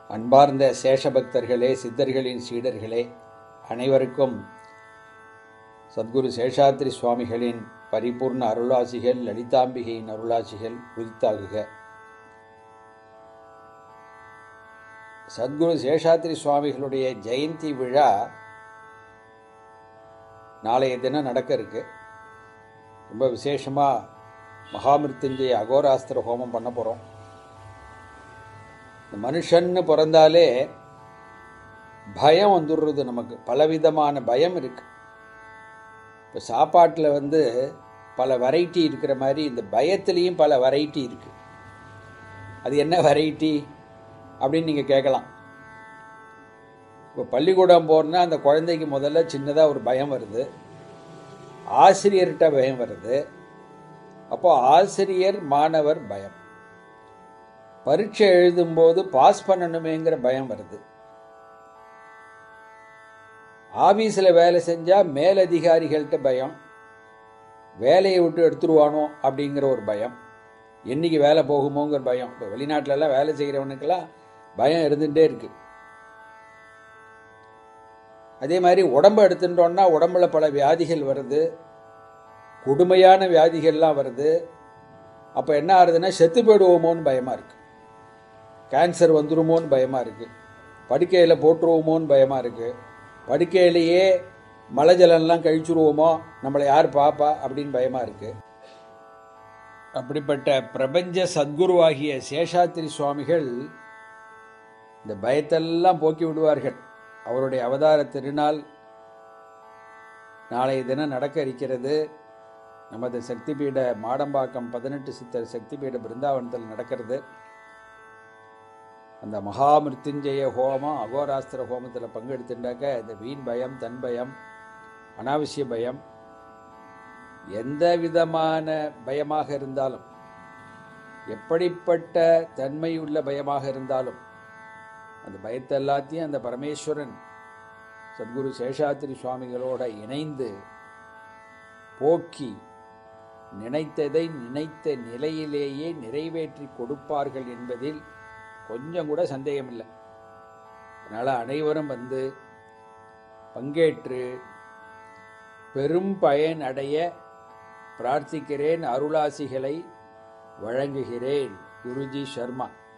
அன்பார்ந்த சேஷபக்தர்களே சித்தர்களின் சீடர்களே அனைவருக்கும் சத்குரு சேஷாத்ரி சுவாமிகளின் பரிபூர்ண அருளாசிகள் லலிதாம்பிகையின் அருளாசிகள் உரித்தாகுக சத்குரு சேஷாத்ரி சுவாமிகளுடைய ஜெயந்தி விழா நாளைய தினம் நடக்க இருக்கு ரொம்ப விசேஷமாக மகாமிருத்யுஞ்சய அகோராஸ்திர ஹோமம் பண்ண போகிறோம் இந்த மனுஷன்னு பிறந்தாலே பயம் வந்துடுறது நமக்கு பலவிதமான பயம் இருக்கு இப்போ சாப்பாட்டில் வந்து பல வெரைட்டி இருக்கிற மாதிரி இந்த பயத்துலேயும் பல வெரைட்டி இருக்கு அது என்ன வெரைட்டி அப்படின்னு நீங்கள் கேட்கலாம் இப்போ பள்ளிக்கூடம் போகிறனா அந்த குழந்தைக்கு முதல்ல சின்னதாக ஒரு பயம் வருது ஆசிரியர்கிட்ட பயம் வருது அப்போ ஆசிரியர் மாணவர் பயம் பரீட்சை எழுதும்போது பாஸ் பண்ணணுமேங்கிற பயம் வருது ஆபீஸில் வேலை செஞ்சால் மேலதிகாரிகள்கிட்ட பயம் வேலையை விட்டு எடுத்துருவானோ அப்படிங்கிற ஒரு பயம் என்னைக்கு வேலை போகுமோங்கிற பயம் இப்போ வெளிநாட்டிலலாம் வேலை செய்கிறவனுக்கெல்லாம் பயம் இருந்துகிட்டே இருக்கு அதே மாதிரி உடம்பை எடுத்துட்டோன்னா உடம்புல பல வியாதிகள் வருது கொடுமையான வியாதிகள்லாம் வருது அப்போ என்ன ஆகுதுன்னா செத்து போயிடுவோமோன்னு பயமாக இருக்குது கேன்சர் வந்துருமோன்னு பயமாக இருக்குது படுக்கையில் போட்டுருவோமோன்னு பயமாக இருக்குது படுக்கையிலேயே மலை ஜலம்லாம் கழிச்சுருவோமோ நம்மளை யார் பாப்பா அப்படின்னு பயமாக இருக்குது அப்படிப்பட்ட பிரபஞ்ச சத்குருவாகிய சேஷாத்திரி சுவாமிகள் இந்த பயத்தெல்லாம் போக்கி விடுவார்கள் அவருடைய அவதார திருநாள் நாளைய தினம் நடக்க இருக்கிறது நமது சக்திபீட மாடம்பாக்கம் பதினெட்டு சித்தர் சக்திபீட பிருந்தாவனத்தில் நடக்கிறது அந்த மகா மிருத்யுஞ்சய ஹோமம் அகோராஸ்திர ஹோமத்தில் பங்கெடுத்துட்டாக்க இந்த வீண் பயம் தன் பயம் அனாவசிய பயம் எந்த விதமான பயமாக இருந்தாலும் எப்படிப்பட்ட தன்மையுள்ள பயமாக இருந்தாலும் அந்த பயத்தை எல்லாத்தையும் அந்த பரமேஸ்வரன் சத்குரு சேஷாத்திரி சுவாமிகளோட இணைந்து போக்கி நினைத்ததை நினைத்த நிலையிலேயே நிறைவேற்றி கொடுப்பார்கள் என்பதில் கொஞ்சம் கூட சந்தேகம் இல்லை அதனால் அனைவரும் வந்து பங்கேற்று பெரும் பயன் அடைய பிரார்த்திக்கிறேன் அருளாசிகளை வழங்குகிறேன் குருஜி சர்மா